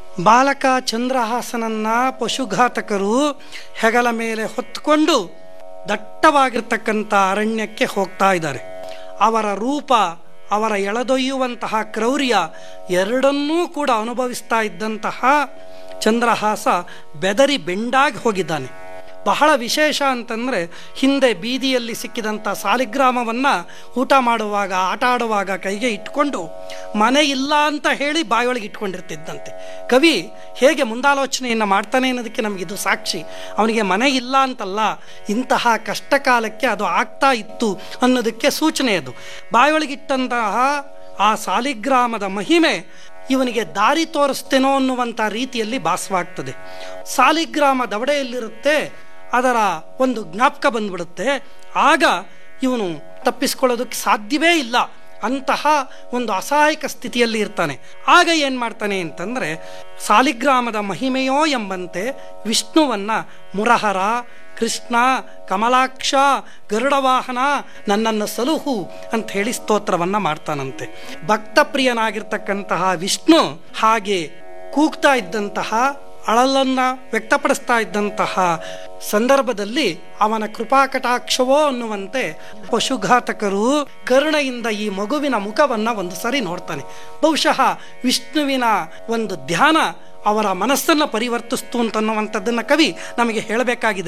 ಬಾಲಕ ಚಂದ್ರಹಾಸನನ್ನ ಪಶುಘಾತಕರು ಹೆಗಲ ಮೇಲೆ ಹೊತ್ತುಕೊಂಡು ದಟ್ಟವಾಗಿರ್ತಕ್ಕಂಥ ಅರಣ್ಯಕ್ಕೆ ಹೋಗ್ತಾ ಇದ್ದಾರೆ ಅವರ ರೂಪ ಅವರ ಎಳೆದೊಯ್ಯುವಂತಹ ಕ್ರೌರ್ಯ ಎರಡನ್ನೂ ಕೂಡ ಅನುಭವಿಸ್ತಾ ಇದ್ದಂತಹ ಚಂದ್ರಹಾಸ ಬೆದರಿ ಬೆಂಡಾಗಿ ಹೋಗಿದ್ದಾನೆ ಬಹಳ ವಿಶೇಷ ಅಂತಂದರೆ ಹಿಂದೆ ಬೀದಿಯಲ್ಲಿ ಸಿಕ್ಕಿದಂಥ ಸಾಲಿಗ್ರಾಮವನ್ನು ಊಟ ಮಾಡುವಾಗ ಆಟ ಆಡುವಾಗ ಕೈಗೆ ಇಟ್ಕೊಂಡು ಮನೆ ಇಲ್ಲ ಅಂತ ಹೇಳಿ ಬಾಯೊಳಗೆ ಇಟ್ಕೊಂಡಿರ್ತಿದ್ದಂತೆ ಕವಿ ಹೇಗೆ ಮುಂದಾಲೋಚನೆಯನ್ನು ಮಾಡ್ತಾನೆ ಅನ್ನೋದಕ್ಕೆ ನಮಗಿದು ಸಾಕ್ಷಿ ಅವನಿಗೆ ಮನೆ ಇಲ್ಲ ಅಂತಲ್ಲ ಇಂತಹ ಕಷ್ಟ ಕಾಲಕ್ಕೆ ಅದು ಆಗ್ತಾ ಇತ್ತು ಅನ್ನೋದಕ್ಕೆ ಸೂಚನೆ ಅದು ಬಾಯೊಳಗಿಟ್ಟಂತಹ ಆ ಸಾಲಿಗ್ರಾಮದ ಮಹಿಮೆ ಇವನಿಗೆ ದಾರಿ ತೋರಿಸ್ತೇನೋ ಅನ್ನುವಂಥ ರೀತಿಯಲ್ಲಿ ಭಾಸವಾಗ್ತದೆ ಸಾಲಿಗ್ರಾಮ ದವಡೆಯಲ್ಲಿರುತ್ತೆ ಅದರ ಒಂದು ಜ್ಞಾಪಕ ಬಂದ್ಬಿಡುತ್ತೆ ಆಗ ಇವನು ತಪ್ಪಿಸ್ಕೊಳ್ಳೋದಕ್ಕೆ ಸಾಧ್ಯವೇ ಇಲ್ಲ ಅಂತಹ ಒಂದು ಅಸಹಾಯಕ ಸ್ಥಿತಿಯಲ್ಲಿ ಇರ್ತಾನೆ ಆಗ ಏನು ಮಾಡ್ತಾನೆ ಅಂತಂದರೆ ಸಾಲಿಗ್ರಾಮದ ಮಹಿಮೆಯೋ ಎಂಬಂತೆ ವಿಷ್ಣುವನ್ನ ಮುರಹರ ಕೃಷ್ಣ ಕಮಲಾಕ್ಷ ಗರುಡವಾಹನ ನನ್ನನ್ನು ಸಲುಹು ಅಂತ ಹೇಳಿ ಸ್ತೋತ್ರವನ್ನ ಮಾಡ್ತಾನಂತೆ ಭಕ್ತ ಪ್ರಿಯನಾಗಿರ್ತಕ್ಕಂತಹ ವಿಷ್ಣು ಹಾಗೆ ಕೂಗ್ತಾ ಇದ್ದಂತಹ ಅಳಲನ್ನ ವ್ಯಕ್ತಪಡಿಸ್ತಾ ಇದ್ದಂತಹ ಸಂದರ್ಭದಲ್ಲಿ ಅವನ ಕೃಪಾ ಕಟಾಕ್ಷವೋ ಅನ್ನುವಂತೆ ಪಶುಘಾತಕರು ಕರುಣೆಯಿಂದ ಈ ಮಗುವಿನ ಮುಖವನ್ನ ಒಂದು ಸರಿ ನೋಡ್ತಾನೆ ಬಹುಶಃ ವಿಷ್ಣುವಿನ ಒಂದು ಧ್ಯಾನ ಅವರ ಮನಸ್ಸನ್ನು ಪರಿವರ್ತಿಸ್ತು ಅಂತನ್ನುವಂಥದ್ದನ್ನು ಕವಿ ನಮಗೆ ಹೇಳಬೇಕಾಗಿದೆ